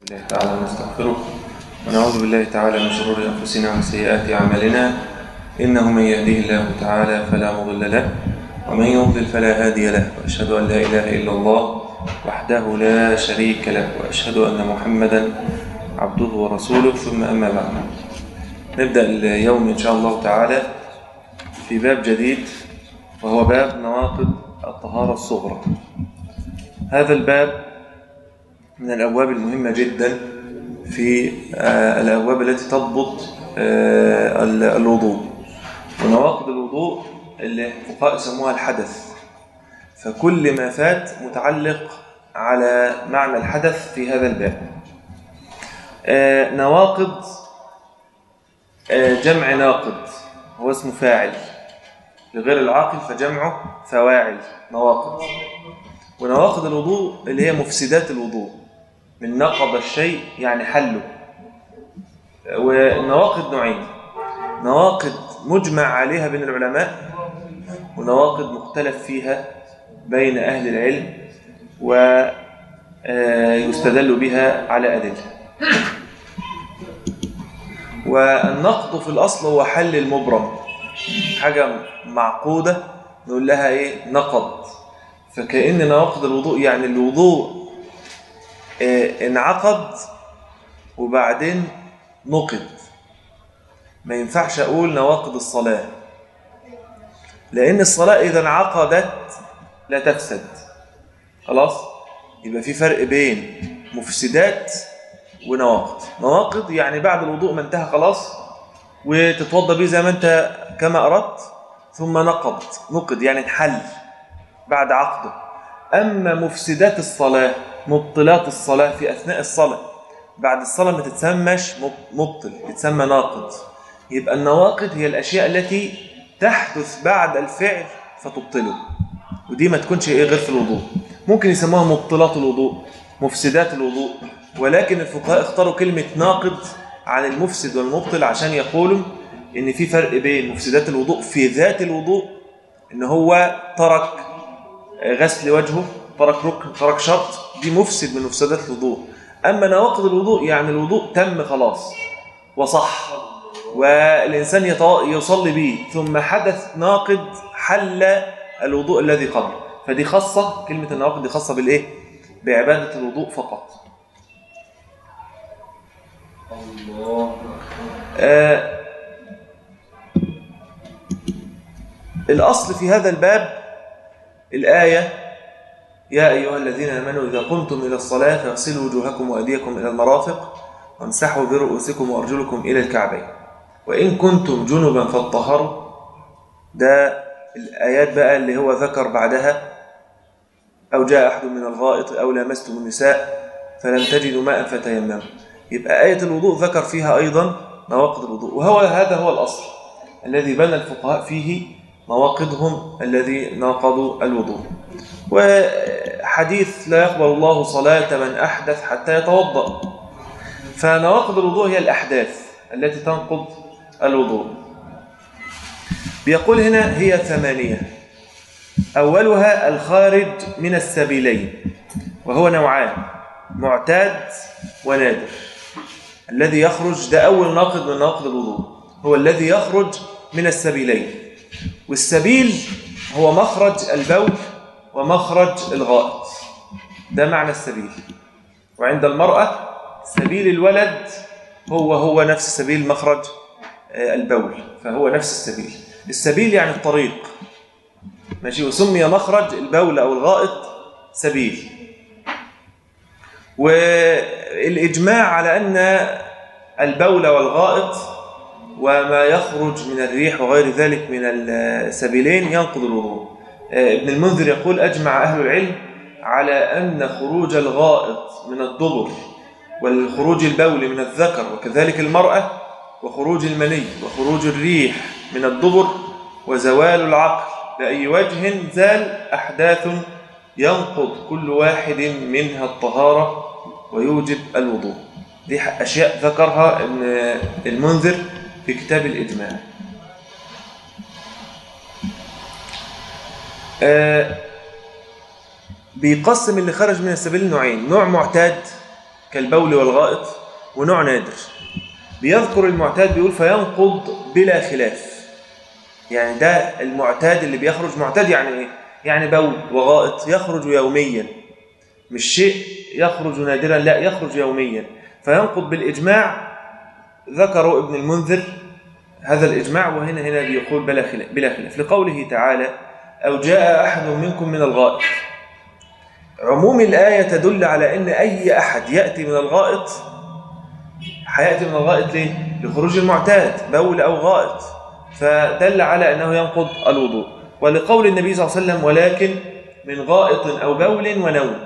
الله تعالى ونستغفره ونعوذ بالله تعالى من شرور أنفسنا ومن سيئات أعمالنا إنه من يهديه الله تعالى فلا مضل له ومن يضلل فلا هادي له وأشهد أن لا إله إلا الله وحده لا شريك له وأشهد أن محمدا عبده ورسوله ثم أما بعد نبدأ اليوم إن شاء الله تعالى في باب جديد وهو باب نواقض الطهارة الصغرى هذا الباب من الأبواب المهمة جدا في الأبواب التي تضبط الوضوء ونواقض الوضوء اللي الفقهاء يسموها الحدث فكل ما فات متعلق على معنى الحدث في هذا الباب نواقض جمع ناقض هو اسمه فاعل لغير العاقل فجمعه فواعل نواقض ونواقض الوضوء اللي هي مفسدات الوضوء من نقض الشيء يعني حله والنواقض نوعين نواقض مجمع عليها بين العلماء ونواقض مختلف فيها بين أهل العلم ويستدل بها على أدلة والنقض في الأصل هو حل المبرم حاجة معقودة نقول لها إيه نقض فكأن نواقض الوضوء يعني الوضوء انعقد وبعدين نقض ما ينفعش أقول نواقض الصلاة لأن الصلاة إذا انعقدت لا تفسد خلاص يبقى في فرق بين مفسدات ونواقض نواقض يعني بعد الوضوء ما انتهى خلاص وتتوضى بيه زي ما انت كما أردت ثم نقض نقض يعني انحل بعد عقده أما مفسدات الصلاة مبطلات الصلاة في أثناء الصلاة بعد الصلاة ما تتسمش مبطل تتسمى ناقض يبقى النواقض هي الأشياء التي تحدث بعد الفعل فتبطله ودي ما تكونش إيه غير في الوضوء ممكن يسموها مبطلات الوضوء مفسدات الوضوء ولكن الفقهاء اختاروا كلمة ناقض عن المفسد والمبطل عشان يقولوا إن في فرق بين مفسدات الوضوء في ذات الوضوء إن هو ترك غسل وجهه ترك ركن ترك شرط دي مفسد من مفسدات الوضوء أما نواقض الوضوء يعني الوضوء تم خلاص وصح والإنسان يصلي به ثم حدث ناقض حل الوضوء الذي قبل فدي خاصة كلمة النواقض دي خاصة بالإيه؟ بعبادة الوضوء فقط الله آه الأصل في هذا الباب الآية يا أيها الذين آمنوا إذا قمتم إلى الصلاة فاغسلوا وجوهكم وأيديكم إلى المرافق وامسحوا برؤوسكم وأرجلكم إلى الكعبين وإن كنتم جنبا فاطهروا ده الآيات بقى اللي هو ذكر بعدها أو جاء أحد من الغائط أو لامستم النساء فلم تجدوا ماء فتيمموا يبقى آية الوضوء ذكر فيها أيضا نواقض الوضوء وهو هذا هو الأصل الذي بنى الفقهاء فيه نواقضهم الذي ناقضوا الوضوء وحديث لا يقبل الله صلاة من أحدث حتى يتوضأ فنواقض الوضوء هي الأحداث التي تنقض الوضوء بيقول هنا هي ثمانية أولها الخارج من السبيلين وهو نوعان معتاد ونادر الذي يخرج ده أول ناقض من نواقض الوضوء هو الذي يخرج من السبيلين والسبيل هو مخرج البول ومخرج الغائط ده معنى السبيل وعند المرأة سبيل الولد هو هو نفس سبيل مخرج البول فهو نفس السبيل السبيل يعني الطريق ماشي وسمي مخرج البول أو الغائط سبيل والإجماع على أن البول والغائط وما يخرج من الريح وغير ذلك من السبيلين ينقض الوضوء ابن المنذر يقول أجمع أهل العلم على أن خروج الغائط من الدبر والخروج البول من الذكر وكذلك المرأة وخروج المني وخروج الريح من الدبر وزوال العقل بأي وجه زال أحداث ينقض كل واحد منها الطهارة ويوجب الوضوء دي أشياء ذكرها ابن المنذر في كتاب الإجماع آه بيقسم اللي خرج من السبيل نوعين نوع معتاد كالبول والغائط ونوع نادر بيذكر المعتاد بيقول فينقض بلا خلاف يعني ده المعتاد اللي بيخرج معتاد يعني ايه يعني بول وغائط يخرج يوميا مش شيء يخرج نادرا لا يخرج يوميا فينقض بالإجماع ذكروا ابن المنذر هذا الإجماع وهنا هنا بيقول بلا خلاف, بلا خلاف لقوله تعالى أو جاء أحد منكم من الغائط عموم الآية تدل على أن أي أحد يأتي من الغائط هيأتي من الغائط ليه؟ لخروج المعتاد بول أو غائط فدل على أنه ينقض الوضوء ولقول النبي صلى الله عليه وسلم ولكن من غائط أو بول ونوم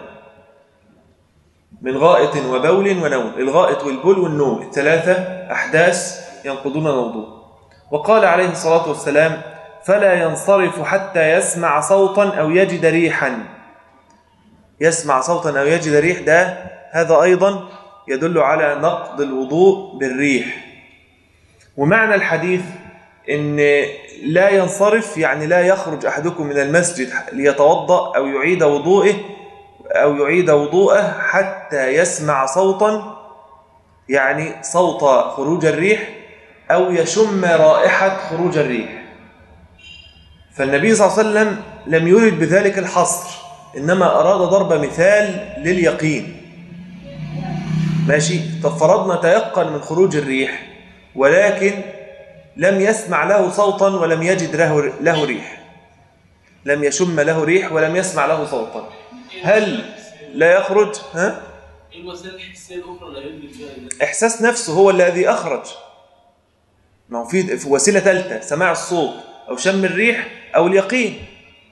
من غائط وبول ونوم الغائط والبول والنوم الثلاثة أحداث ينقضون الوضوء وقال عليه الصلاة والسلام فلا ينصرف حتى يسمع صوتا أو يجد ريحا يسمع صوتا أو يجد ريح ده هذا أيضا يدل على نقض الوضوء بالريح ومعنى الحديث ان لا ينصرف يعني لا يخرج احدكم من المسجد ليتوضا او يعيد وضوءه او يعيد وضوءه حتى يسمع صوتا يعني صوت خروج الريح او يشم رائحه خروج الريح فالنبي صلى الله عليه وسلم لم يرد بذلك الحصر انما اراد ضرب مثال لليقين ماشي طب فرضنا تيقن من خروج الريح ولكن لم يسمع له صوتا ولم يجد له له ريح لم يشم له ريح ولم يسمع له صوتا هل لا يخرج ها ايه الوسائل الحسيه الاخرى اللي هيدرك فيها الناس؟ احساس نفسه هو الذي اخرج ما هو في في وسيله ثالثه سماع الصوت او شم الريح او اليقين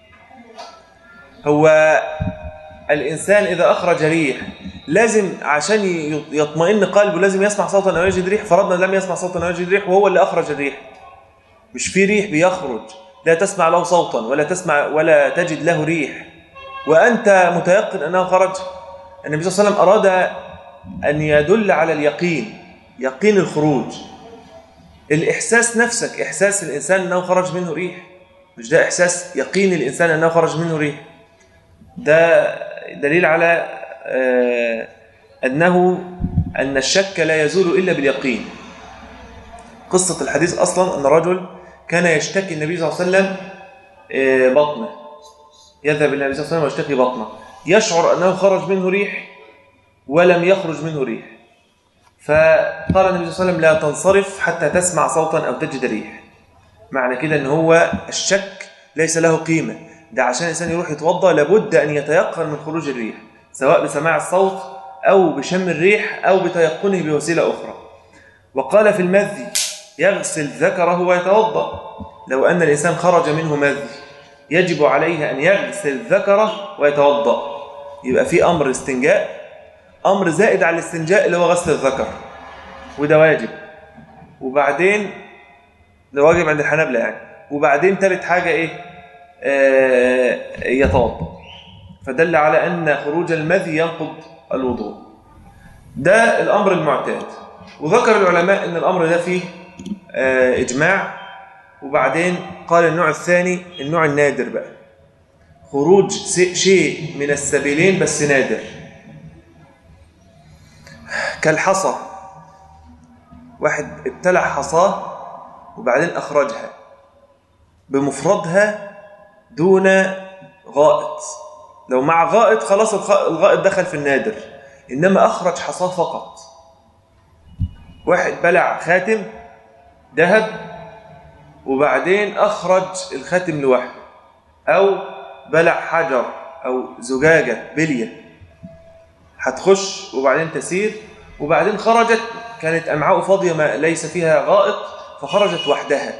هو الانسان اذا اخرج ريح لازم عشان ي- يطمئن قلبه لازم يسمع صوتا او يجد ريح فرضنا لم يسمع صوتا او يجد ريح وهو اللي اخرج الريح مش في ريح بيخرج لا تسمع له صوتا ولا تسمع ولا تجد له ريح وانت متيقن انه خرج النبي صلى الله عليه وسلم اراد ان يدل على اليقين يقين الخروج الاحساس نفسك احساس الانسان انه خرج منه ريح مش ده احساس يقين الانسان انه خرج منه ريح ده دليل على آه، أنه أن الشك لا يزول إلا باليقين قصة الحديث أصلا أن رجل كان يشتكي النبي صلى الله عليه وسلم آه، بطنه يذهب إلى النبي صلى الله عليه وسلم ويشتكي بطنه يشعر أنه خرج منه ريح ولم يخرج منه ريح فقال النبي صلى الله عليه وسلم لا تنصرف حتى تسمع صوتا أو تجد ريح معنى كده أن هو الشك ليس له قيمة ده عشان الإنسان يروح يتوضأ لابد أن يتيقن من خروج الريح سواء بسماع الصوت أو بشم الريح أو بتيقنه بوسيلة أخرى وقال في المذي يغسل ذكره ويتوضأ لو أن الإنسان خرج منه مذي يجب عليه أن يغسل ذكره ويتوضأ يبقى في أمر استنجاء أمر زائد على الاستنجاء اللي هو غسل الذكر وده واجب وبعدين ده واجب عند الحنابلة يعني وبعدين ثالث حاجة إيه آه يتوضأ فدل على أن خروج المذي ينقض الوضوء ده الأمر المعتاد وذكر العلماء أن الأمر ده فيه آه إجماع وبعدين قال النوع الثاني النوع النادر بقى خروج س- شيء من السبيلين بس نادر كالحصى واحد ابتلع حصاه وبعدين أخرجها بمفردها دون غائط لو مع غائط خلاص الخ- الغائط دخل في النادر إنما أخرج حصاه فقط واحد بلع خاتم ذهب وبعدين أخرج الخاتم لوحده أو بلع حجر أو زجاجة بلية هتخش وبعدين تسير وبعدين خرجت كانت أمعاء فاضية ما ليس فيها غائط فخرجت وحدها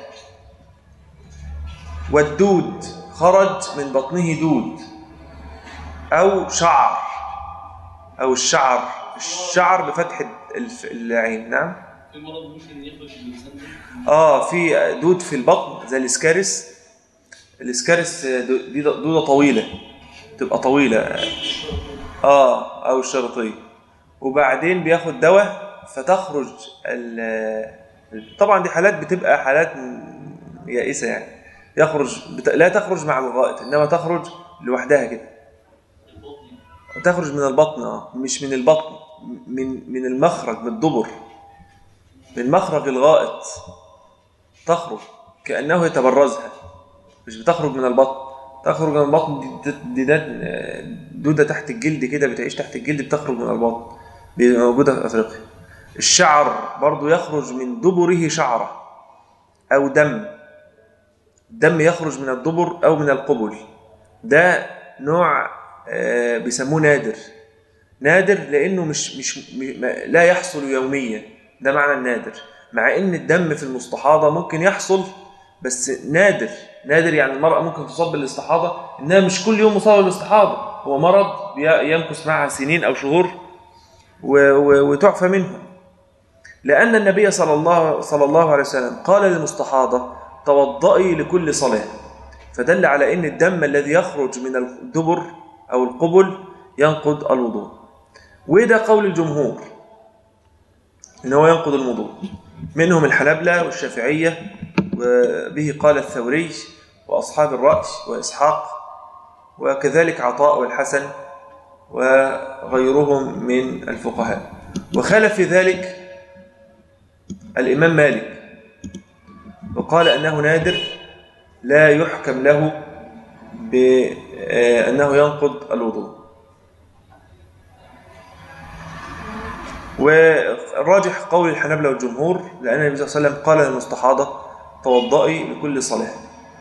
والدود خرج من بطنه دود أو شعر أو الشعر الشعر بفتح الف- العين نعم في مرض ممكن يخرج الانسان منه اه في دود في البطن زي الاسكارس الاسكارس دو- دي دوده طويله تبقى طويله اه او الشرطيه وبعدين بياخد دواء فتخرج ال- طبعا دي حالات بتبقى حالات م- يائسه يعني يخرج بت... لا تخرج مع الغائط انما تخرج لوحدها كده البطن تخرج من البطن اه مش من البطن من من المخرج من الدبر من مخرج الغائط تخرج كأنه يتبرزها مش بتخرج من البطن تخرج من البطن دي, دي, دي دودة تحت الجلد كده بتعيش تحت الجلد بتخرج من البطن دي موجودة في أفريقيا الشعر برضو يخرج من دبره شعرة أو دم الدم يخرج من الدبر أو من القبل ده نوع آه، بيسموه نادر نادر لأنه مش مش م- ما- لا يحصل يوميا ده معنى النادر مع إن الدم في المستحاضة ممكن يحصل بس نادر نادر يعني المرأة ممكن تصاب بالاستحاضة إنها مش كل يوم مصابة بالاستحاضة هو مرض بي- يمكث معها سنين أو شهور و- و- وتعفى منه لأن النبي صلى الله صلى الله عليه وسلم قال للمستحاضة توضئي لكل صلاة فدل على أن الدم الذي يخرج من الدبر أو القبل ينقض الوضوء وده قول الجمهور إن هو ينقض الوضوء منهم الحنبلة والشافعية وبه قال الثوري وأصحاب الرأي وإسحاق وكذلك عطاء والحسن وغيرهم من الفقهاء وخالف في ذلك الإمام مالك وقال أنه نادر لا يحكم له بأنه ينقض الوضوء والراجح قول الحنابلة والجمهور لأن النبي صلى الله عليه وسلم قال للمستحاضة توضئي لكل صلاة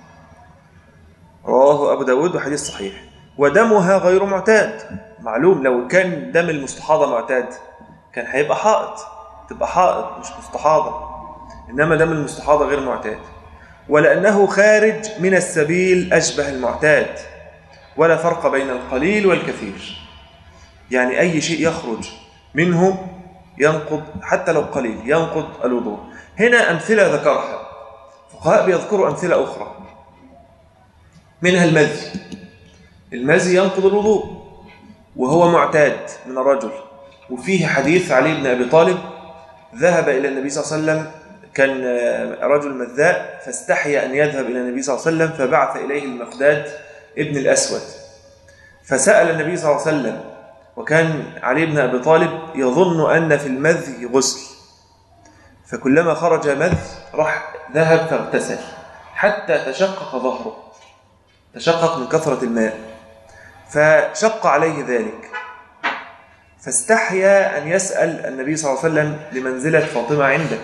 رواه أبو داود وحديث صحيح ودمها غير معتاد معلوم لو كان دم المستحاضة معتاد كان هيبقى حائط تبقى حائط مش مستحاضة إنما دم المستحاضة غير معتاد ولأنه خارج من السبيل أشبه المعتاد ولا فرق بين القليل والكثير يعني أي شيء يخرج منه ينقض حتى لو قليل ينقض الوضوء هنا أمثلة ذكرها فقهاء بيذكروا أمثلة أخرى منها المذي المذي ينقض الوضوء وهو معتاد من الرجل وفيه حديث علي بن أبي طالب ذهب إلى النبي صلى الله عليه وسلم كان رجل مذاء فاستحيا أن يذهب إلى النبي صلى الله عليه وسلم فبعث إليه المقداد ابن الأسود فسأل النبي صلى الله عليه وسلم وكان علي بن أبي طالب يظن أن في المذي غسل فكلما خرج مذ راح ذهب فاغتسل حتى تشقق ظهره تشقق من كثرة الماء فشق عليه ذلك فاستحيا أن يسأل النبي صلى الله عليه وسلم لمنزلة فاطمة عنده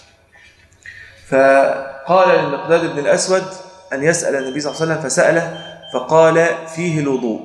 فقال للمقداد بن الأسود أن يسأل النبي صلى الله عليه وسلم فسأله فقال فيه الوضوء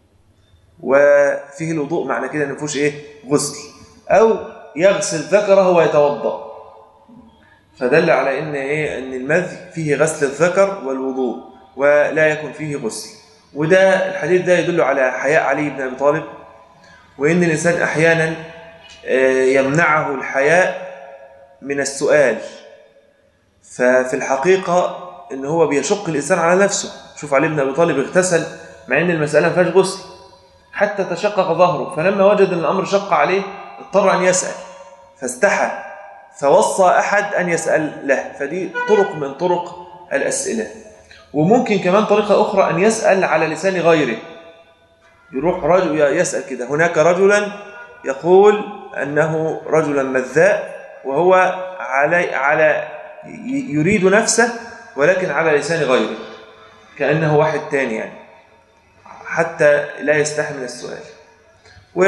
وفيه الوضوء معنى كده ان فيهوش ايه غسل او يغسل ذكره ويتوضا فدل على ان ايه ان المذي فيه غسل الذكر والوضوء ولا يكن فيه غسل وده الحديث ده يدل على حياء علي بن ابي طالب وان الانسان احيانا آه، يمنعه الحياء من السؤال ففي الحقيقه ان هو بيشق الانسان على نفسه شوف علي بن ابي طالب اغتسل مع ان المساله ما فيهاش غسل حتى تشقق ظهره فلما وجد ان الامر شق عليه اضطر ان يسال فاستحى فوصى احد ان يسال له فدي طرق من طرق الاسئله وممكن كمان طريقه اخرى ان يسال على لسان غيره يروح رجل يسال كده هناك رجلا يقول انه رجلا مذاء وهو على على يريد نفسه ولكن على لسان غيره كانه واحد تاني يعني حتى لا يستحي من السؤال و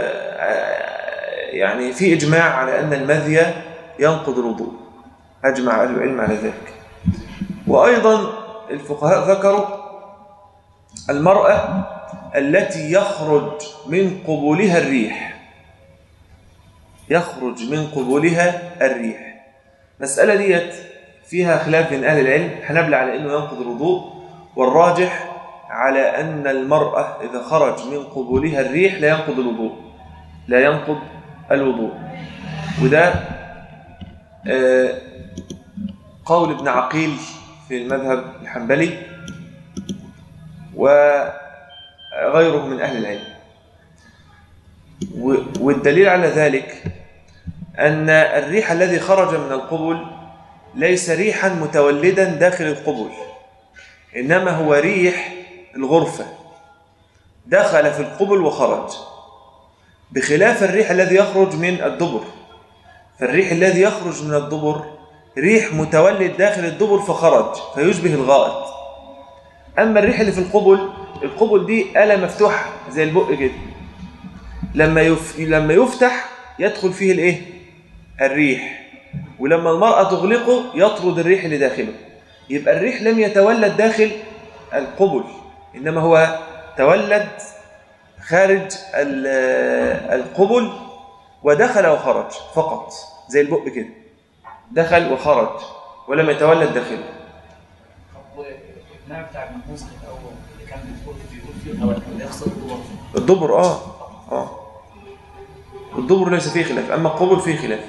يعني في إجماع على أن المذي ينقض الوضوء أجمع أهل العلم على ذلك وأيضا الفقهاء ذكروا المرأة التي يخرج من قبولها الريح يخرج من قبولها الريح مسألة ديت فيها خلاف بين أهل العلم حنبل على أنه ينقض الوضوء والراجح على أن المرأة إذا خرج من قبولها الريح لا ينقض الوضوء لا ينقض الوضوء وده آه، قول ابن عقيل في المذهب الحنبلي وغيره من أهل العلم و- والدليل على ذلك أن الريح الذي خرج من القبل ليس ريحا متولدا داخل القبل إنما هو ريح الغرفة دخل في القبل وخرج بخلاف الريح الذي يخرج من الدبر فالريح الذي يخرج من الدبر ريح متولد داخل الدبر فخرج فيشبه الغائط أما الريح اللي في القبل القبل دي آلة مفتوحة زي البق كده لما يف... لما يفتح يدخل فيه الايه الريح ولما المرأة تغلقه يطرد الريح اللي داخله يبقى الريح لم يتولد داخل القبل إنما هو تولد خارج ال- القبل ودخل وخرج فقط زي البق كده دخل وخرج ولم يتولد داخله طب النوع بتاع الناموس الاول اللي كان بيقول بيقول فيه الهواء كان يخسر الدور الدبر اه اه الدبر ليس فيه خلاف اما القبل فيه خلاف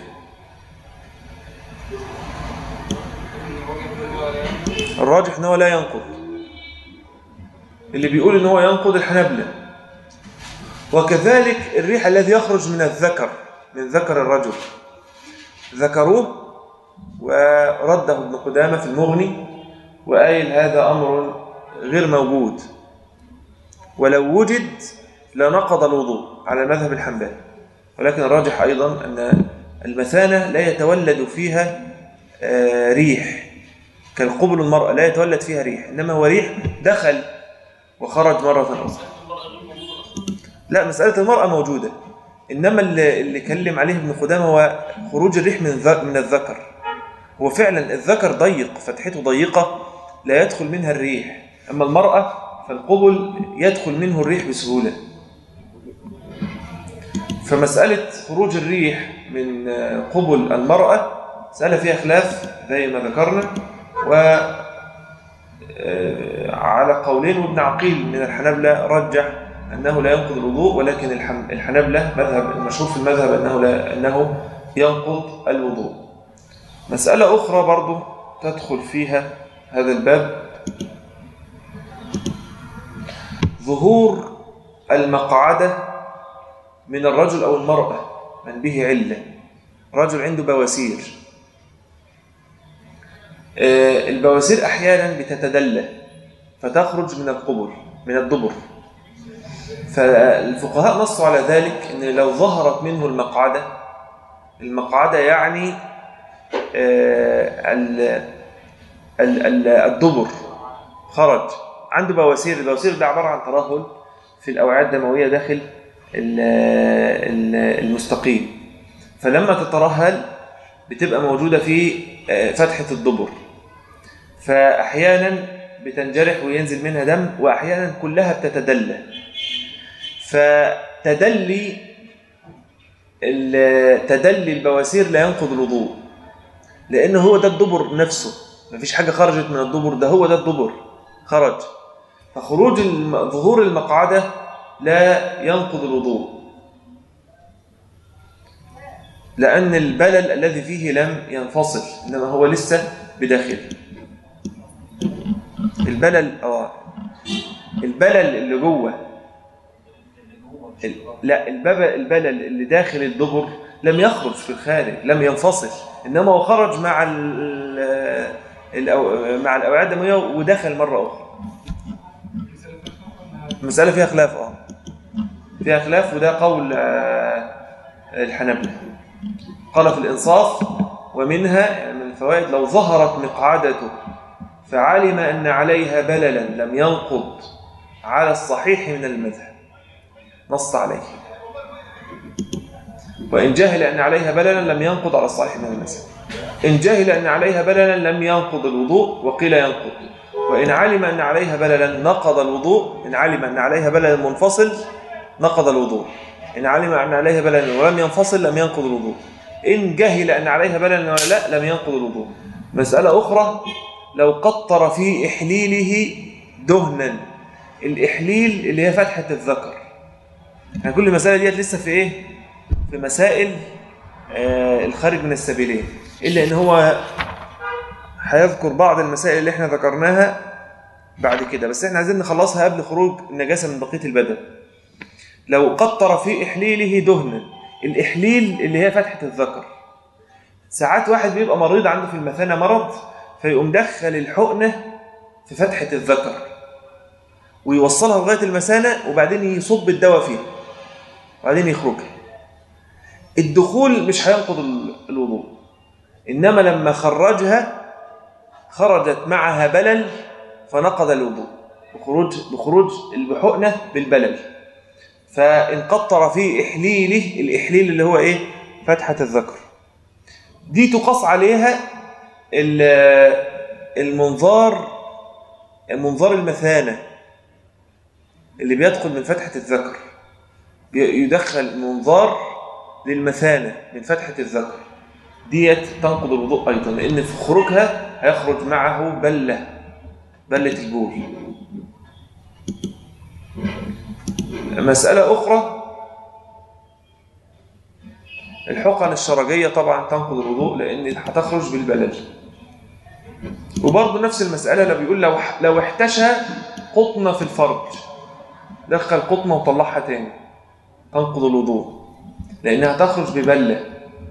الراجح ان هو لا ينقض اللي بيقول ان هو ينقض الحنبلة وكذلك الريح الذي يخرج من الذكر من ذكر الرجل ذكروه ورده ابن قدامة في المغني وقايل هذا أمر غير موجود ولو وجد لنقض الوضوء على مذهب الحنبلي ولكن الراجح أيضا أن المثانة لا يتولد فيها آه، ريح كالقبل المرأة لا يتولد فيها ريح إنما هو ريح دخل وخرج مرة أخرى لا مسألة المرأة موجودة إنما اللي, اللي كلم عليه ابن قدامة هو خروج الريح من الذ- من الذكر هو فعلا الذكر ضيق فتحته ضيقة لا يدخل منها الريح أما المرأة فالقبل يدخل منه الريح بسهولة فمسألة خروج الريح من آه، قبل المرأة مسألة فيها خلاف زي ما ذكرنا و آه، على قولين وابن عقيل من الحنبلة رجح أنه لا ينقض الوضوء ولكن الحم- الحنبلة مذهب المشهور في المذهب أنه لا أنه ينقض الوضوء مسألة أخرى برضو تدخل فيها هذا الباب ظهور المقعدة من الرجل أو المرأة من به علة رجل عنده بواسير آه، البواسير أحيانا بتتدلى فتخرج من القبر من الدبر فالفقهاء نصوا على ذلك أن لو ظهرت منه المقعدة المقعدة يعني آه، ال- ال- ال- الدبر خرج عنده بواسير البواسير ده عبارة عن ترهل في الأوعية الدموية داخل ال- ال- المستقيم فلما تترهل بتبقى موجودة في آه، فتحة الدبر فأحيانا بتنجرح وينزل منها دم وأحيانا كلها بتتدلى فتدلي ال- تدلي البواسير لا ينقض الوضوء لأن هو ده الدبر نفسه مفيش حاجة خرجت من الدبر ده هو ده الدبر خرج فخروج الم- ظهور المقعدة لا ينقض الوضوء لأن البلل الذي فيه لم ينفصل إنما هو لسه بداخله البلل اه البلل اللي جوه ال- لا البب- البلل اللي داخل الدبر لم يخرج في الخارج لم ينفصل انما هو خرج مع ال الأو- مع الاوعيه الدمويه ودخل مره اخرى المساله فيها خلاف اه فيها خلاف وده قول آه، الحنبلة قال في الإنصاف ومنها يعني من الفوائد لو ظهرت مقعدته فعلم أن عليها بللا لم ينقض على الصحيح من المذهب نص عليه وإن جهل أن عليها بللا لم ينقض على الصحيح من المذهب إن جهل أن عليها بللا لم ينقض الوضوء وقيل ينقض وإن علم أن عليها بللا نقض الوضوء إن علم أن عليها بللا منفصل نقض الوضوء إن علم أن عليها بللا ولم ينفصل لم ينقض الوضوء إن جهل أن عليها بللا ولا لا لم ينقض الوضوء مسألة أخرى لو قطر في إحليله دهنا الإحليل اللي هي فتحة الذكر يعني كل مسألة ديت لسه في إيه؟ في مسائل آه الخارج من السبيلين إلا إن هو هيذكر بعض المسائل اللي احنا ذكرناها بعد كده بس احنا عايزين نخلصها قبل خروج النجاسة من بقية البدن لو قطر في إحليله دهنا الإحليل اللي هي فتحة الذكر ساعات واحد بيبقى مريض عنده في المثانة مرض فيقوم دخل الحقنة في فتحة الذكر ويوصلها لغاية المثانة وبعدين يصب الدواء فيها وبعدين يخرجها الدخول مش هينقض ال- الوضوء إنما لما خرجها خرجت معها بلل فنقض الوضوء بخروج بخروج الحقنة بالبلل فإن قطر في إحليله الإحليل اللي هو إيه فتحة الذكر دي تقاس عليها ال- المنظار منظار المثانة اللي بيدخل من فتحة الذكر بي- يدخل منظار للمثانة من فتحة الذكر ديت تنقض الوضوء أيضا لأن في خروجها هيخرج معه بلة بلة البول مسألة أخرى الحقن الشرجية طبعا تنقض الوضوء لأن هتخرج بالبلل وبرضه نفس المسألة اللي بيقول لو لو احتشى قطنة في الفرج دخل قطنة وطلعها تاني تنقض الوضوء لأنها تخرج ببلة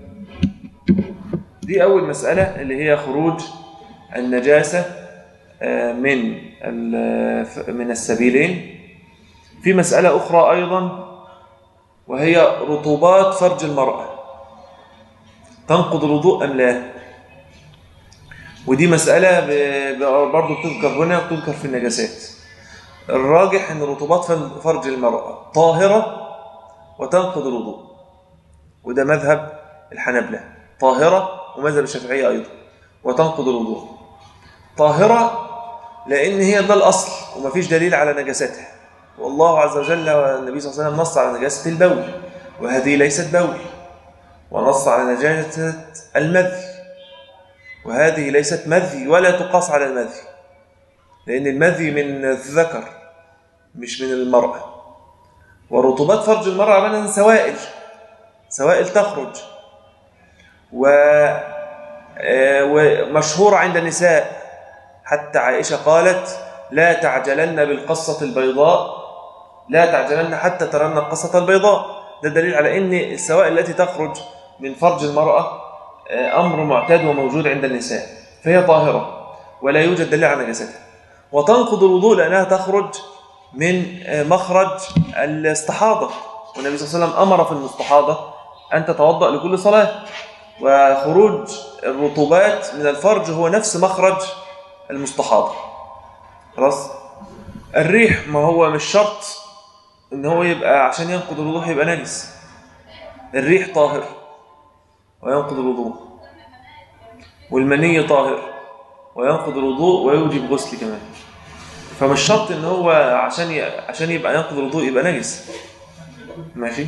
دي أول مسألة اللي هي خروج النجاسة آه، من ال- ف- من السبيلين في مسألة أخرى أيضا وهي رطوبات فرج المرأة تنقض الوضوء أم لا ودي مسألة ب- ب- برضو بتذكر هنا وبتذكر في النجاسات الراجح أن رطوبات فن- فرج المرأة طاهرة وتنقض الوضوء وده مذهب الحنبلة طاهرة ومذهب الشافعية أيضا وتنقض الوضوء طاهرة لأن هي ده الأصل ومفيش دليل على نجاستها والله عز وجل والنبي صلى الله عليه وسلم نص على نجاسة البول وهذه ليست بول ونص على نجاسة المذي وهذه ليست مذي ولا تقاس على المذي لأن المذي من الذكر مش من المرأة ورطوبات فرج المرأة عبارة عن سوائل سوائل تخرج و آه، ومشهورة عند النساء حتى عائشة قالت لا تعجلن بالقصة البيضاء لا تعجلن حتى ترن القصة البيضاء ده دليل على أن السوائل التي تخرج من فرج المرأة آه، أمر معتاد وموجود عند النساء فهي طاهرة ولا يوجد دليل على نجاستها وتنقض الوضوء لأنها تخرج من آه، مخرج الاستحاضة والنبي صلى الله عليه وسلم أمر في المستحاضة أن تتوضأ لكل صلاة وخروج الرطوبات من الفرج هو نفس مخرج المستحاضة خلاص الريح ما هو مش شرط ان هو يبقى عشان ينقض الوضوء يبقى نجس الريح طاهر وينقض الوضوء والمني طاهر وينقض الوضوء ويوجب غسل كمان فمش شرط ان هو عشان ي... عشان يبقى ينقض الوضوء يبقى نجس ماشي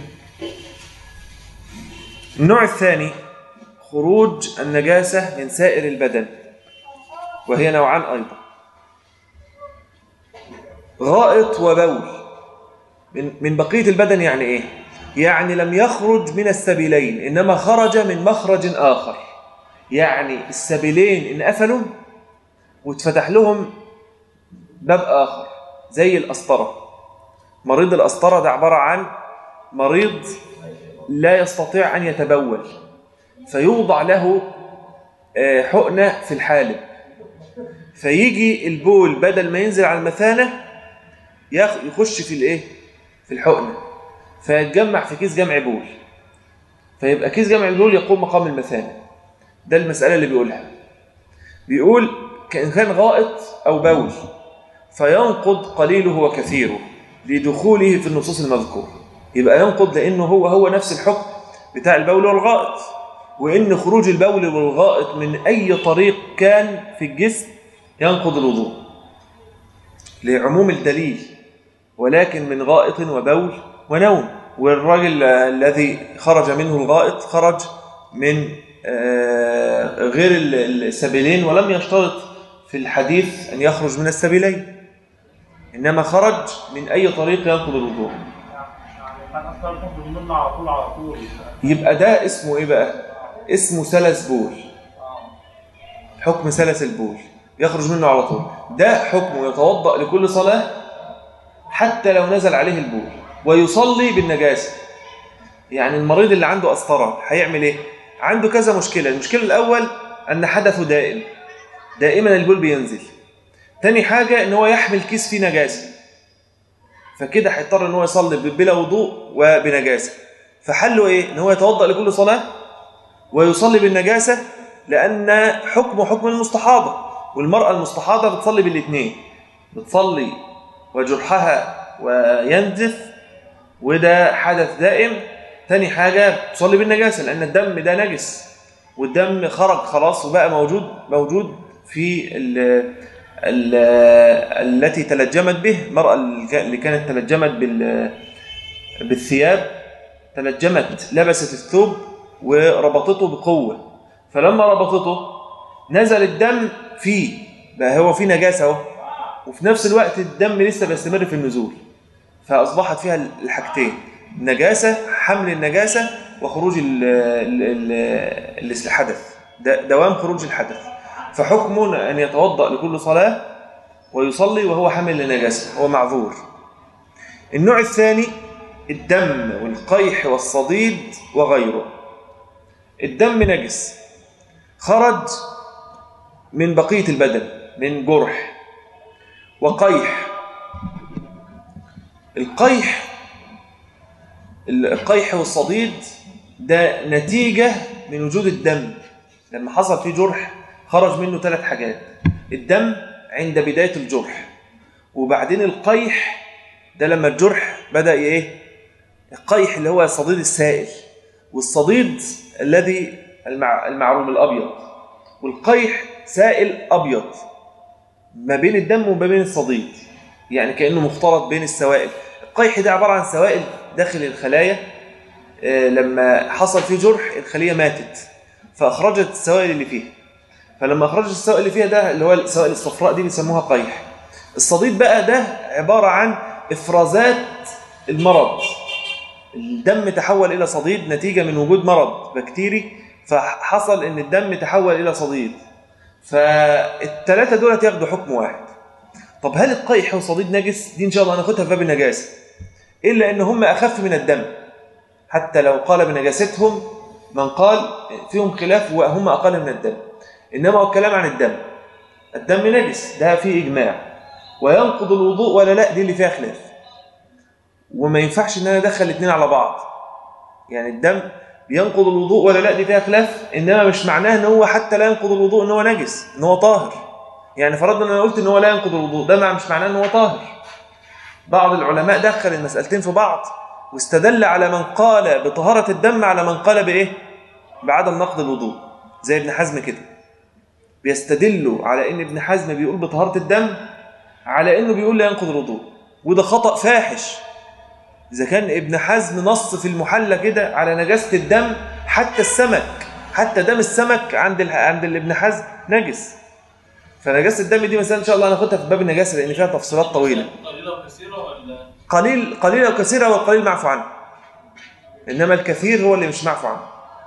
النوع الثاني خروج النجاسة من سائر البدن وهي نوعان أيضا غائط وبول من, من بقية البدن يعني إيه؟ يعني لم يخرج من السبيلين إنما خرج من مخرج آخر يعني السبيلين انقفلوا واتفتح لهم باب آخر زي الأسطرة مريض الأسطرة ده عبارة عن مريض لا يستطيع أن يتبول فيوضع له آه، حقنة في الحالب فيجي البول بدل ما ينزل على المثانة ياخ- يخش في الايه في الحقنة فيتجمع في كيس جمع بول فيبقى كيس جمع البول يقوم مقام المثانة ده المسألة اللي بيقولها بيقول كإن كان غائط أو بول فينقض قليله وكثيره لدخوله في النصوص المذكورة يبقى ينقض لأنه هو هو نفس الحكم بتاع البول والغائط وإن خروج البول والغائط من أي طريق كان في الجسم ينقض الوضوء لعموم الدليل ولكن من غائط وبول ونوم والراجل الذي خرج منه الغائط خرج من آه، غير ال- السبيلين ولم يشترط في الحديث أن يخرج من السبيلين إنما خرج من أي طريق ينقض الوضوء يعني كان اصلا تخرج منه على طول على طول يبقى ده اسمه إيه بقى؟ اسمه سلس بول حكم سلس البول يخرج منه على طول ده حكمه يتوضأ لكل صلاة حتى لو نزل عليه البول ويصلي بالنجاسة يعني المريض اللي عنده أسطرة هيعمل إيه؟ عنده كذا مشكلة المشكلة الأول أن حدثه دائم دائما البول بينزل تاني حاجة أن هو يحمل كيس فيه نجاسة فكده هيضطر ان هو يصلي ب- بلا وضوء وبنجاسه فحله ايه ان هو يتوضا لكل صلاه ويصلي بالنجاسه لان حكمه حكم المستحاضه والمراه المستحاضه بتصلي بالاثنين بتصلي وجرحها وينزف وده حدث دائم تاني حاجة تصلي بالنجاسة لأن الدم ده نجس والدم خرج خلاص وبقى موجود موجود في ال ال التي تلجمت به المرأة اللي كانت تلجمت بال بالثياب تلجمت لبست الثوب وربطته بقوة فلما ربطته نزل الدم فيه بقى هو فيه نجاسة اهو وفي نفس الوقت الدم لسه بيستمر في النزول فأصبحت فيها الحاجتين نجاسة حمل النجاسة وخروج ال ال ال الحدث د- دوام خروج الحدث فحكم أن يتوضأ لكل صلاة ويصلي وهو حامل للنجاسة هو معذور النوع الثاني الدم والقيح والصديد وغيره الدم نجس خرج من بقية البدن من جرح وقيح القيح القيح والصديد ده نتيجة من وجود الدم لما حصل فيه جرح خرج منه ثلاث حاجات الدم عند بداية الجرح وبعدين القيح ده لما الجرح بدأ ايه القيح اللي هو الصديد السائل والصديد الذي المع... المعروم الأبيض والقيح سائل أبيض ما بين الدم وما بين الصديد يعني كأنه مختلط بين السوائل القيح ده عبارة عن سوائل داخل الخلايا آه، لما حصل فيه جرح الخلية ماتت فأخرجت السوائل اللي فيها فلما أخرجت السوائل اللي فيها ده اللي هو السوائل الصفراء دي بيسموها قيح الصديد بقى ده عبارة عن إفرازات المرض الدم تحول إلى صديد نتيجة من وجود مرض بكتيري فحصل إن الدم تحول إلى صديد فالثلاثة دول ياخدوا حكم واحد طب هل القيح والصديد نجس؟ دي إن شاء الله هناخدها في باب النجاسة إلا إن هم أخف من الدم حتى لو قال بنجاستهم من قال فيهم خلاف وهم أقل من الدم إنما هو الكلام عن الدم الدم نجس ده فيه إجماع وينقض الوضوء ولا لا دي اللي فيها خلاف وما ينفعش ان انا ادخل الاثنين على بعض يعني الدم بينقض الوضوء ولا لا دي فيها خلاف انما مش معناه ان هو حتى لا ينقض الوضوء ان هو نجس ان هو طاهر يعني فرضنا ان انا قلت ان هو لا ينقض الوضوء ده مع- مش معناه ان هو طاهر بعض العلماء دخل المسألتين في بعض واستدل على من قال بطهارة الدم على من قال بايه بعدم نقض الوضوء زي ابن حزم كده بيستدلوا على ان ابن حزم بيقول بطهارة الدم على انه بيقول لا ينقض الوضوء وده خطأ فاحش إذا كان ابن حزم نص في المحلى كده على نجاسة الدم حتى السمك حتى دم السمك عند ال... عند ابن حزم نجس فنجاسة الدم دي مثلا إن شاء الله هناخدها في باب النجاسة لأن فيها تفصيلات طويلة قليلة وكثيرة ولا قليل قليلة وكثيرة والقليل معفو عنه إنما الكثير هو اللي مش معفو عنه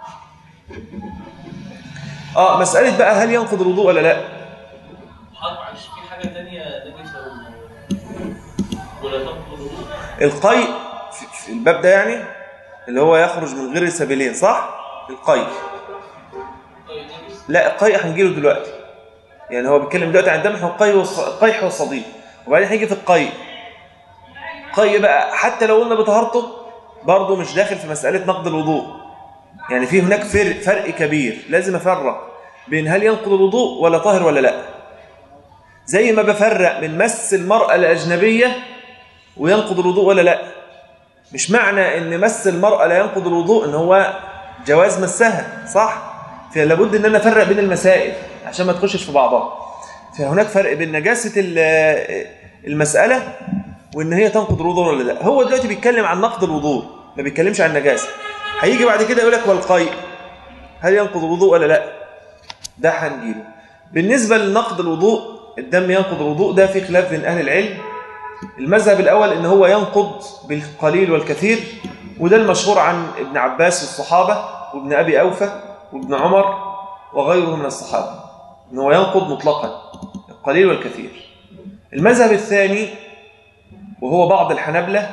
اه مسألة بقى هل ينقض الوضوء ولا لا حرف معلش في حاجة تانية نجسة و- ولا تنقض الوضوء القيء في- في الباب ده يعني اللي هو يخرج من غير السبيلين صح القيء طيب نجس لا القيح هنجيله دلوقتي يعني هو بيتكلم دلوقتي عن الدمح والقي والص- القيح والصديد وبعدين هيجي في القي قي بقى حتى لو قلنا بطهارته برضه مش داخل في مسألة نقض الوضوء يعني في هناك فرق, فرق كبير لازم أفرق بين هل ينقض الوضوء ولا طاهر ولا لا زي ما بفرق بين مس المرأة الأجنبية وينقض الوضوء ولا لا مش معنى ان مس المرأة لا ينقض الوضوء ان هو جواز مسها صح فلابد ان انا افرق بين المسائل عشان ما تخشش في بعضها فهناك فرق بين نجاسة ال- المسألة وان هي تنقض الوضوء ولا لا هو دلوقتي بيتكلم عن نقض الوضوء ما بيتكلمش عن النجاسة هيجي بعد كده يقول لك والقيء هل ينقض الوضوء ولا لا ده هنجيله بالنسبة لنقض الوضوء الدم ينقض الوضوء ده في خلاف بين اهل العلم المذهب الأول إن هو ينقض بالقليل والكثير وده المشهور عن ابن عباس والصحابة وابن أبي أوفى وابن عمر وغيره من الصحابة إن هو ينقض مطلقا القليل والكثير المذهب الثاني وهو بعض الحنبلة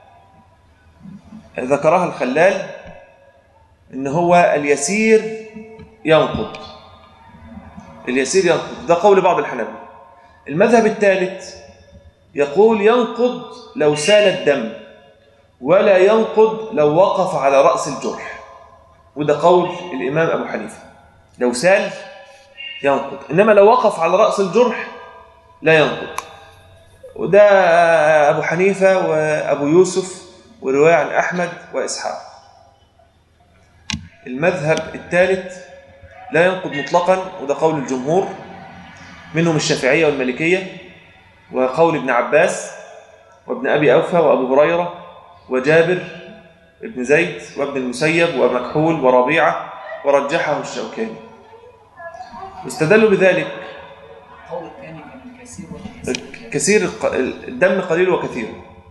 ذكرها الخلال إن هو اليسير ينقض اليسير ينقض ده قول بعض الحنبلة المذهب الثالث يقول ينقض لو سال الدم ولا ينقض لو وقف على رأس الجرح وده قول الإمام أبو حنيفة لو سال ينقض إنما لو وقف على رأس الجرح لا ينقض وده أبو حنيفة وأبو يوسف ورواية عن أحمد وإسحاق المذهب الثالث لا ينقض مطلقا وده قول الجمهور منهم الشافعية والمالكية وقول ابن عباس وابن أبي أوفى وأبو هريرة وجابر ابن زيد وابن المسيب ومكحول وربيعة ورجحه الشوكاني واستدلوا بذلك القول الثاني كان كثير وكثير كثير الق- الدم قليل وكثير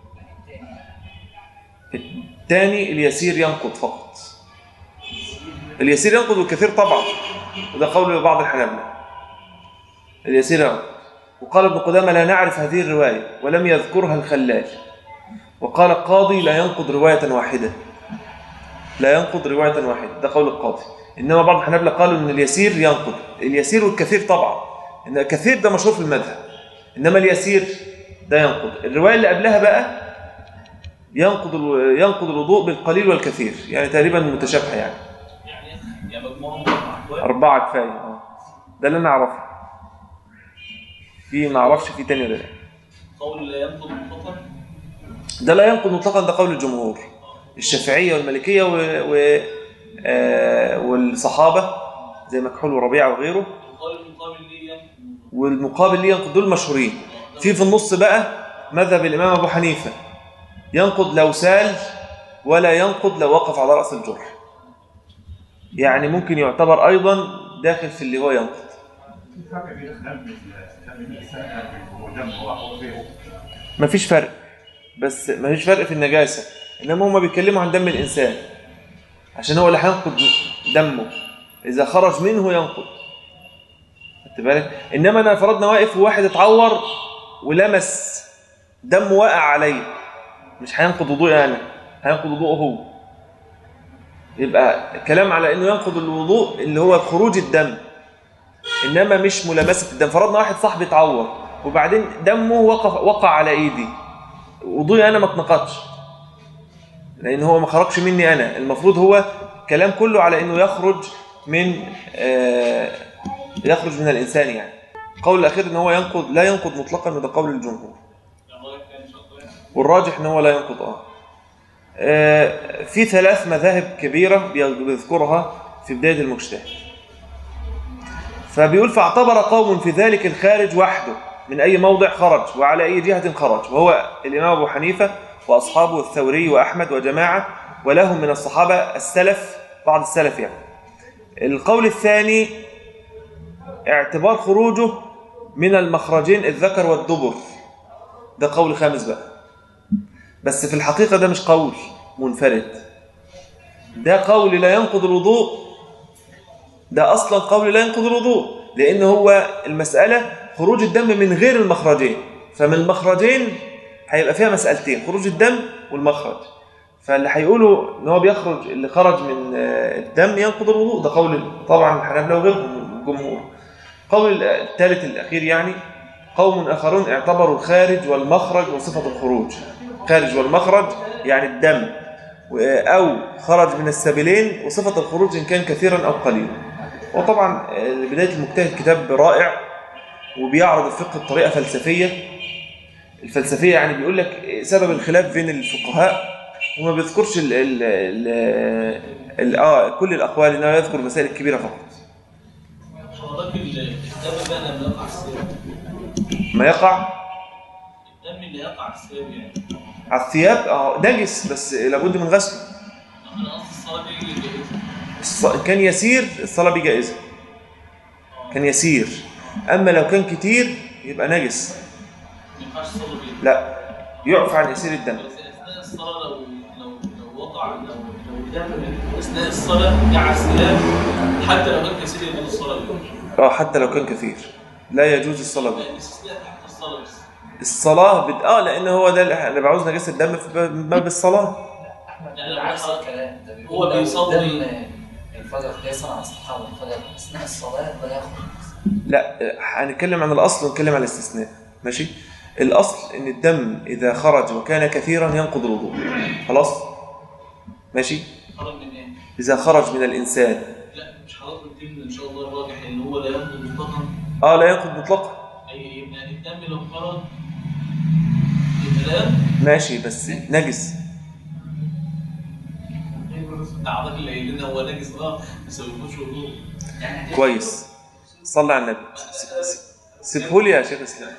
الثاني اليسير ينقض فقط اليسير ينقض والكثير طبعا وده قول بعض الحنابلة اليسير ينقض وقال ابن قدامة لا نعرف هذه الرواية ولم يذكرها الخلال وقال القاضي لا ينقض رواية واحدة لا ينقض رواية واحدة ده قول القاضي إنما بعض الحنابلة قالوا إن اليسير ينقض اليسير والكثير طبعا إن الكثير ده مشهور في المذهب إنما اليسير ده ينقض الرواية اللي قبلها بقى ينقض الو- ينقض الوضوء بالقليل والكثير يعني تقريبا متشابهة يعني يعني يعني مجموعهم أربعة أحوال. أربعة كفاية اه ده اللي أنا أعرفه في ما أعرفش في تاني ولا لا قول لا ينقض مطلقا ده لا ينقض مطلقا ده قول الجمهور الشافعية والمالكية و... و... آه والصحابة زي مكحول وربيعة وغيره وقال المقابل ليه ينقض والمقابل ليه ينقض دول مشهورين في في النص بقى مذهب الإمام أبو حنيفة ينقض لو سال ولا ينقض لو وقف على رأس الجرح يعني ممكن يعتبر أيضا داخل في اللي هو ينقض الفرق بين دم دم الانسان ودم هو وغيره مفيش فرق بس مفيش فرق في النجاسة إنما هما بيتكلموا عن دم الإنسان عشان هو اللي هينقض دمه إذا خرج منه ينقض خدت بالك إنما أنا فرضنا واقف وواحد اتعور ولمس دم واقع عليه مش هينقض وضوءي أنا هينقض وضوءه هو يبقى الكلام على إنه ينقض الوضوء اللي هو خروج الدم إنما مش ملامسة الدم فرضنا واحد صاحبي اتعور وبعدين دمه وقف وقع على ايدي وضوئي انا ما اتنقضش لان هو ما خرجش مني انا المفروض هو كلام كله على انه يخرج من آه يخرج من الانسان يعني القول الاخير ان هو ينقض لا ينقض مطلقا وده قول الجمهور يعني رأيك كان إن شاء الله يعني. والراجح ان هو لا ينقض اه آه، في ثلاث مذاهب كبيرة بيذكرها في بداية المجتهد فبيقول فاعتبر قوم في ذلك الخارج وحده من أي موضع خرج وعلى أي جهة خرج وهو الإمام أبو حنيفة وأصحابه الثوري وأحمد وجماعة ولهم من الصحابة السلف بعض السلف يعني القول الثاني اعتبار خروجه من المخرجين الذكر والدبر ده قول خامس بقى بس في الحقيقة ده مش قول منفرد ده قول لا ينقض الوضوء ده أصلا قول لا ينقض الوضوء لأن هو المسألة خروج الدم من غير المخرجين فمن المخرجين هيبقى فيها مسألتين خروج الدم والمخرج فاللي هيقولوا ان هو بيخرج اللي خرج من آه، الدم ينقض الوضوء ده قول طبعا الحنابلة وغيرهم الجمهور قول الثالث الأخير يعني قوم آخرون اعتبروا الخارج والمخرج وصفة الخروج خارج والمخرج يعني الدم و- أو خرج من السبيلين وصفة الخروج إن كان كثيرا أو قليلا وطبعا آه، بداية المجتهد كتاب رائع وبيعرض الفقه بطريقة فلسفية الفلسفية يعني بيقول لك سبب الخلاف بين الفقهاء وما بيذكرش ال ال ال ال آه كل الأقوال إنه يذكر المسائل الكبيرة فقط حضرتك ال- الدم بقى لما يقع الثياب ما يقع الدم اللي يقع على الثياب يعني على الثياب اه نجس بس لابد من غسله انا قصدي الصلاه دي جائزه الص- إن كان يسير الصلاة بجائزة كان يسير أما لو كان كتير يبقى نجس ما ينفعش تصلي بيه لا يعفى عن يسير الدم بس اثناء الصلاه لو لو لو وقع لو لو الدم اثناء الصلاه جه على الثياب حتى لو كان كثير يجوز الصلاه بيه اه حتى لو كان كثير لا يجوز الصلاة به الاستثناء تحت الصلاه بس الصلاة بد... اه لأن هو ده اللي- انا بعوز نجاسة الدم في باب- باب الصلاة احمد يعني ده لو عكس حصل- الكلام ده بيقول هو لو بيصلي- الدم الفجر قياسا على الصحابه الفجر اثناء الصلاه لا يخرج لا آه، هنتكلم عن الأصل ونتكلم عن الاستثناء ماشي الأصل إن الدم إذا خرج وكان كثيرا ينقض الوضوء خلاص ماشي خرج من ايه؟ إذا خرج من الإنسان لا مش حضرتك قلت ان شاء الله الراجح ان هو لا ينقض مطلقا آه لا ينقض مطلقا اي يبقى الدم لو خرج يبقى لا ماشي بس نجس اعضاء اللي قايل لنا هو نجس اه بس ما بيكونش وضوء يعني كويس صلى على النبي سيبهولي يا شيخ اسلام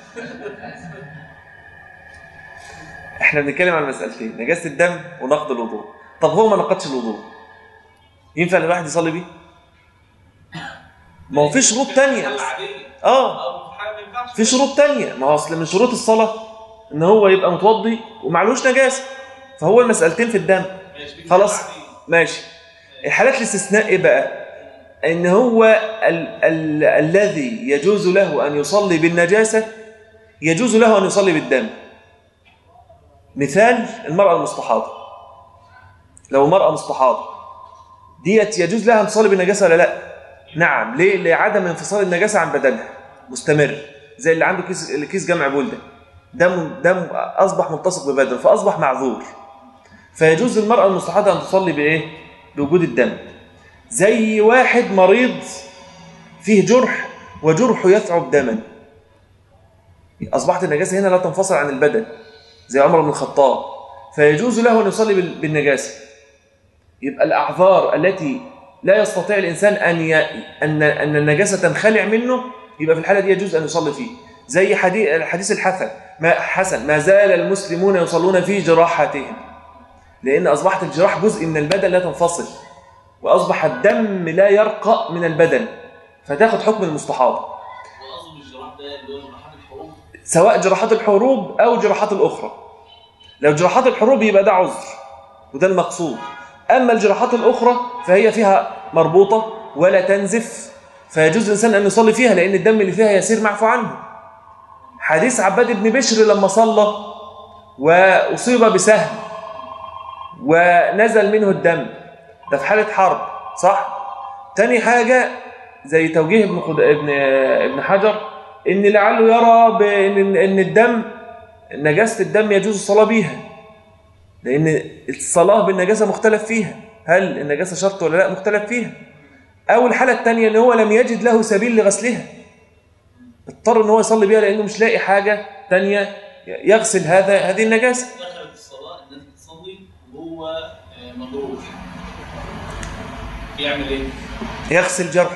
احنا بنتكلم عن مسألتين نجاسة الدم ونقض الوضوء طب هو ما نقضش الوضوء ينفع الواحد يصلي بيه ما هو في شروط تانية حاجة عادية اه او حاجه ما ينفعش في شروط تانية ما هو اصل من شروط الصلاة ان هو يبقى متوضي ومعلوش نجاسة فهو المسألتين في الدم ماشي، في خلاص حاجة عادية. ماشي الحالات الاستثناء ايه بقى ان هو ال ال الذي يجوز له ان يصلي بالنجاسة يجوز له ان يصلي بالدم مثال المرأة المستحاضة لو مرأة مستحاضة ديت يجوز لها ان تصلي بالنجاسة ولا لا نعم ليه لعدم انفصال النجاسة عن بدنها مستمر زي اللي عنده كيس كيس جمع بول ده دم دم اصبح ملتصق ببدنه فاصبح معذور فيجوز للمرأة المستحاضة أن تصلي بإيه؟ بوجود الدم زي واحد مريض فيه جرح وجرحه يثعب دما أصبحت النجاسة هنا لا تنفصل عن البدن زي عمر بن الخطاب فيجوز له أن يصلي بال- بالنجاسة يبقى الأعذار التي لا يستطيع الإنسان أن ي... أن أن النجاسة تنخلع منه يبقى في الحالة دي يجوز أن يصلي فيه زي حديث الحديث الحسن ما حسن ما زال المسلمون يصلون في جراحاتهم لأن أصبحت الجراح جزء من البدن لا تنفصل وأصبح الدم لا يرقى من البدن فتاخد حكم المستحاضة وقصد الجراح ده اللي هو جراحات الحروب سواء جراحات الحروب أو جراحات الأخرى لو جراحات الحروب يبقى ده عذر وده المقصود أما الجراحات الأخرى فهي فيها مربوطة ولا تنزف فيجوز الإنسان أن يصلي فيها لأن الدم اللي فيها يسير معفو عنه حديث عباد بن بشر لما صلى وأصيب بسهم ونزل منه الدم ده في حالة حرب صح؟ تاني حاجة زي توجيه ابن خد... ابن ابن حجر ان لعله يرى بان ان الدم نجاسة الدم يجوز الصلاة بيها لان الصلاة بالنجاسة مختلف فيها هل النجاسة شرط ولا لا مختلف فيها او الحالة الثانية ان هو لم يجد له سبيل لغسلها اضطر ان هو يصلي بيها لانه مش لاقي حاجة تانية يغسل هذا هذه النجاسة دخلت الصلاه الناس بتصلي وهو آه، مجروح يعمل ايه؟ يغسل جرحه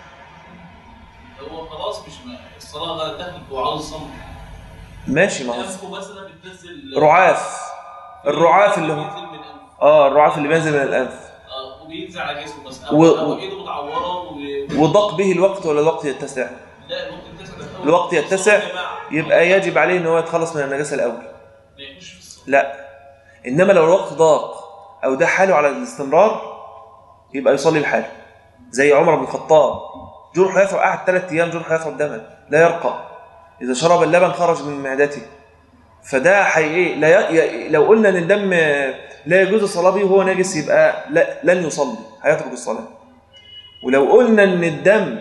هو خلاص مش ما الصلاه غلط دخلت وعاوز يصلي ماشي ما هو انفه مثلا بتنزل رعاف الرعاف اللي هو بينزل من انفه اه الرعاف اللي بينزل من الانف اه وبينزل على جسمه مثلا و- او, أو و- ايده متعوره و... وضاق به الوقت ولا الوقت يتسع لا الوقت يتسع ده أول. الوقت يتسع الصلاة جماعة. يبقى يجب عليه ان هو يتخلص من النجاسه الاول ما يخش في الصلاه لا انما لو الوقت ضاق او ده حاله على الاستمرار يبقى يصلي بحاله زي عمر بن الخطاب جرحه يثعب قعد ثلاث ايام جرحه يثعب دما لا يرقى اذا شرب اللبن خرج من معدته فده حقيقي لا ي... ي- لو قلنا ان الدم لا يجوز الصلاه به وهو نجس يبقى لا لن يصلي هيترك الصلاه ولو قلنا ان الدم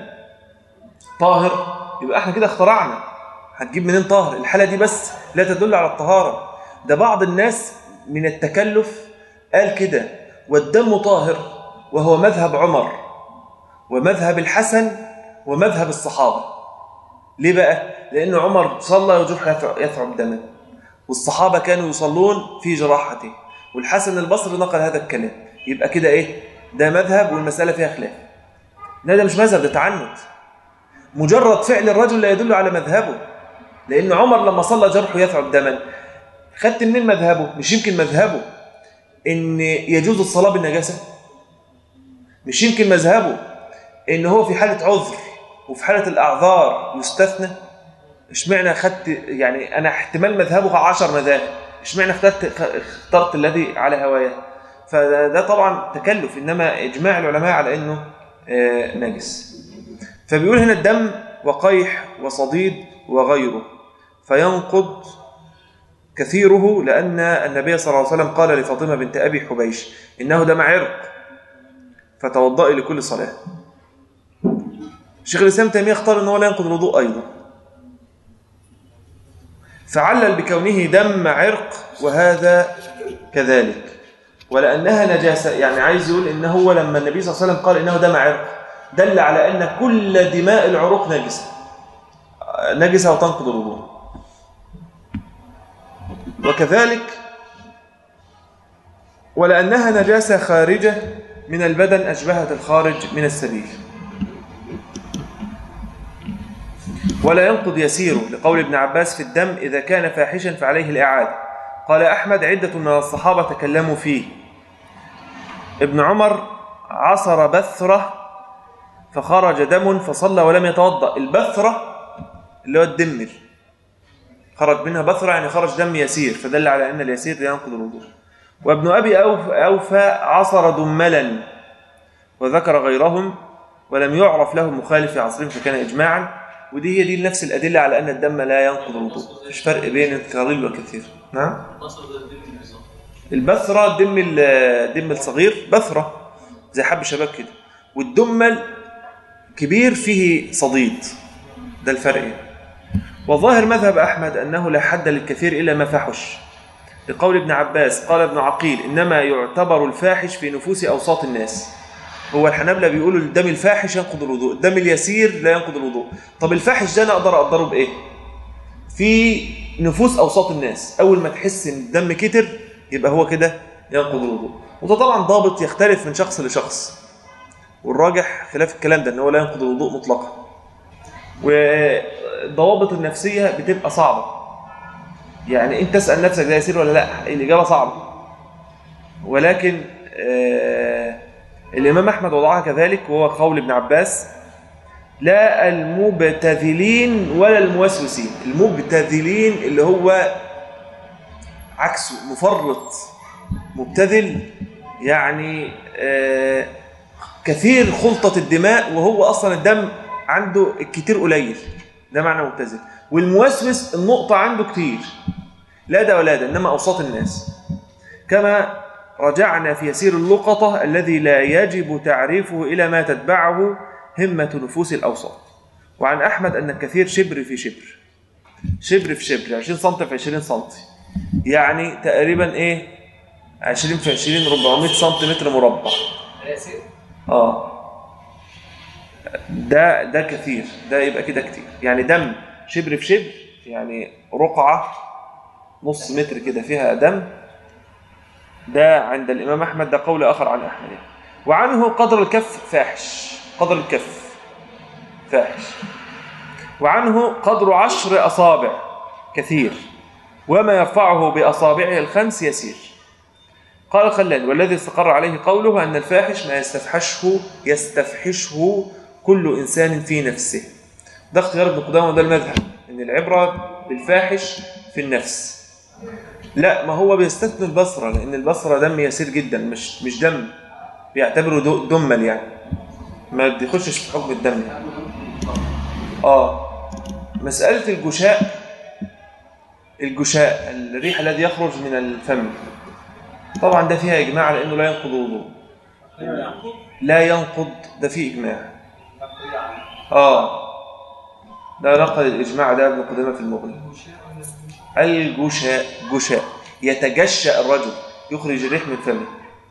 طاهر يبقى احنا كده اخترعنا هتجيب منين طاهر الحاله دي بس لا تدل على الطهاره ده بعض الناس من التكلف قال كده والدم طاهر وهو مذهب عمر ومذهب الحسن ومذهب الصحابه ليه بقى لان عمر صلى وجرح يثع- يثعب دما والصحابه كانوا يصلون في جراحته والحسن البصري نقل هذا الكلام يبقى كده ايه ده مذهب والمساله فيها خلاف لا ده مش مذهب ده تعنت مجرد فعل الرجل لا يدل على مذهبه لأن عمر لما صلى جرحه يثعب دما خدت منين مذهبه مش يمكن مذهبه إن يجوز الصلاة بالنجاسة مش يمكن مذهبه إن هو في حالة عذر وفي حالة الأعذار يستثنى اشمعنى خدت يعني أنا احتمال مذهبه عشر مذاهب اشمعنى اخترت اخترت الذي على هوايه فده ده طبعا تكلف إنما إجماع العلماء على إنه آه، نجس فبيقول هنا الدم وقيح وصديد وغيره فينقض كثيره لأن النبي صلى الله عليه وسلم قال لفاطمة بنت أبي حبيش إنه دم عرق فتوضئي لكل صلاة شيخ الإسلام تيمية اختار أنه لا ينقض الوضوء أيضا فعلل بكونه دم عرق وهذا كذلك ولأنها نجاسة يعني عايز يقول إن هو لما النبي صلى الله عليه وسلم قال إنه دم عرق دل على أن كل دماء العروق نجسة نجسة وتنقض الوضوء وكذلك ولأنها نجاسة خارجة من البدن أشبهت الخارج من السبيل ولا ينقض يسيره لقول ابن عباس في الدم إذا كان فاحشا فعليه الإعادة قال أحمد عدة من الصحابة تكلموا فيه ابن عمر عصر بثرة فخرج دم فصلى ولم يتوضأ البثرة اللي هو الدمل خرج منها بثرة يعني خرج دم يسير فدل على أن اليسير ينقض الوضوء وابن أبي أوف- أوفى عصر دملا وذكر غيرهم ولم يعرف له مخالف في عصرهم فكان إجماعا ودي هي دي نفس الأدلة على أن الدم لا ينقض الوضوء مفيش فرق بين القليل والكثير نعم مصر ده الدين بالظبط البثرة الدم ال- الدم الصغير بثرة زي حب شباب كده والدمل كبير فيه صديد ده الفرق يعني. وظاهر مذهب أحمد أنه لا حد للكثير إلا ما فحش لقول ابن عباس قال ابن عقيل إنما يعتبر الفاحش في نفوس أوساط الناس هو الحنابلة بيقولوا الدم الفاحش ينقض الوضوء الدم اليسير لا ينقض الوضوء طب الفاحش ده أنا أقدر أقدره بإيه في نفوس أوساط الناس أول ما تحس إن الدم كتر يبقى هو كده ينقض الوضوء وده طبعا ضابط يختلف من شخص لشخص والراجح خلاف الكلام ده ان هو لا ينقض الوضوء مطلقا والضوابط النفسيه بتبقى صعبه يعني انت تسال نفسك ده يسير ولا لا الاجابه صعبه ولكن آه الامام احمد وضعها كذلك وهو قول ابن عباس لا المبتذلين ولا الموسوسين المبتذلين اللي هو عكسه مفرط مبتذل يعني آه كثير خلطة الدماء وهو أصلا الدم عنده الكتير قليل ده معنى مبتذل والموسوس النقطة عنده كتير لا ده ولا ده إنما أوساط الناس كما رجعنا في يسير اللقطة الذي لا يجب تعريفه إلى ما تتبعه همة نفوس الأوساط وعن أحمد أن الكثير شبر في شبر شبر في شبر 20 سم في 20 سم يعني تقريبا إيه 20 في 20 400 سم مربع راسي اه ده ده كثير ده يبقى كده كتير يعني دم شبر في شبر يعني رقعة نص متر كده فيها دم ده عند الإمام أحمد ده قول آخر عن أحمد يعني. وعنه قدر الكف فاحش قدر الكف فاحش وعنه قدر عشر أصابع كثير وما يرفعه بأصابعه الخمس يسير قال خلال والذي استقر عليه قوله أن الفاحش ما يستفحشه يستفحشه كل إنسان في نفسه ده اختيار ابن قدامة وده المذهب أن العبرة بالفاحش في النفس لا ما هو بيستثني البصرة لأن البصرة دم يسير جدا مش مش دم بيعتبره دو- دمل يعني ما بيخشش في حكم الدم يعني. اه مسألة الجشاء الجشاء الريح الذي يخرج من الفم طبعا ده فيها إجماع على أنه لا ينقض الوضوء لا ينقض ده فيه إجماع آه ده نقل الإجماع ده ابن قدامة في المغني الجشاء جشاء يتجشأ الرجل يخرج الريح من فمه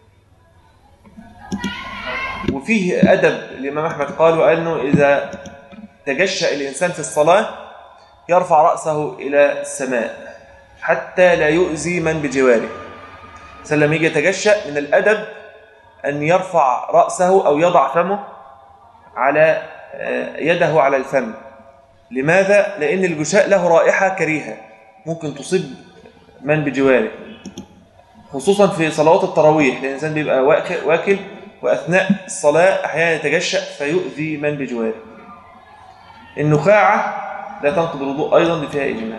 وفيه أدب الإمام أحمد قال أنه إذا تجشأ الإنسان في الصلاة يرفع رأسه إلى السماء حتى لا يؤذي من بجواره سلم يجي يتجشأ من الأدب أن يرفع رأسه أو يضع فمه على آه، يده على الفم لماذا؟ لأن الجشاء له رائحة كريهة ممكن تصيب من بجواره خصوصا في صلوات التراويح لأن الإنسان بيبقى واك- واكل وأثناء الصلاة أحيانا يتجشأ فيؤذي من بجواره النخاعة لا تنقض الوضوء أيضا دي فيها إجماع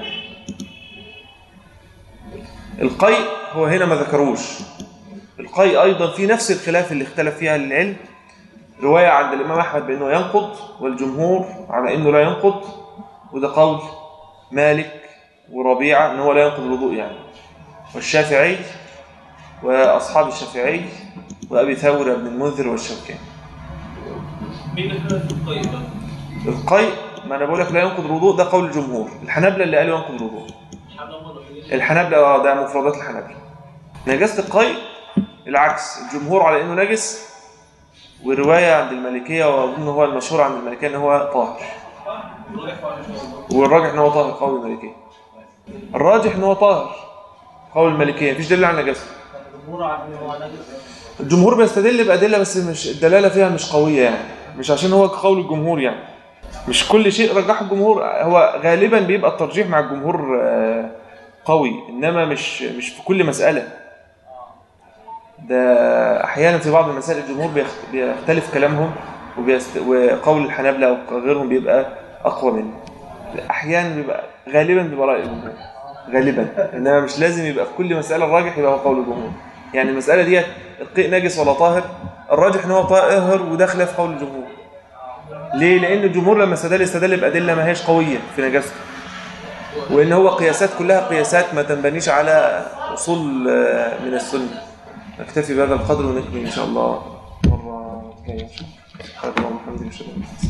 القيء هو هنا ما ذكروش القيء أيضا في نفس الخلاف اللي اختلف فيها العلم رواية عند الإمام أحمد بأنه ينقض والجمهور على أنه لا ينقض وده قول مالك وربيعة أنه لا ينقض الوضوء يعني والشافعي وأصحاب الشافعي وأبي ثور بن المنذر والشوكاني مين اللي خلف القيء بقى؟ القيء ما أنا بقول لك لا ينقض الوضوء ده قول الجمهور الحنابلة اللي قالوا ينقض الوضوء الحنابلة هم الوحيدين الحنابلة اه ده مفردات الحنابلة نجاسة القيء العكس الجمهور على انه نجس والرواية عند المالكية واظن هو المشهور عند المالكية ان هو طاهر والراجح ان هو طاهر قول المالكية الراجح ان هو طاهر قول المالكية مفيش دليل على نجاسته الجمهور عارف ان هو نجس الجمهور بيستدل بأدلة بس مش الدلالة فيها مش قوية يعني مش عشان هو قول الجمهور يعني مش كل شيء رجحه الجمهور هو غالبا بيبقى الترجيح مع الجمهور آه، قوي انما مش مش في كل مسألة ده احيانا في بعض المسائل الجمهور بيخت- بيختلف كلامهم وبيست... وقول الحنابلة او غيرهم بيبقى اقوى منه احيانا بيبقى غالبا بيبقى رأي الجمهور غالبا انما مش لازم يبقى في كل مسألة الراجح يبقى هو قول الجمهور يعني المسألة دي القيء نجس ولا طاهر الراجح ان هو طاهر وده خلاف قول الجمهور ليه لان الجمهور لما استدل استدل بأدلة ما هيش قوية في نجاسته وان هو قياسات كلها قياسات ما تنبنيش على اصول آه، من السنة نكتفي بهذا القدر ونكمل ان شاء الله مرة جاية سبحانك اللهم وبحمدك اشهد ان لا اله الا انت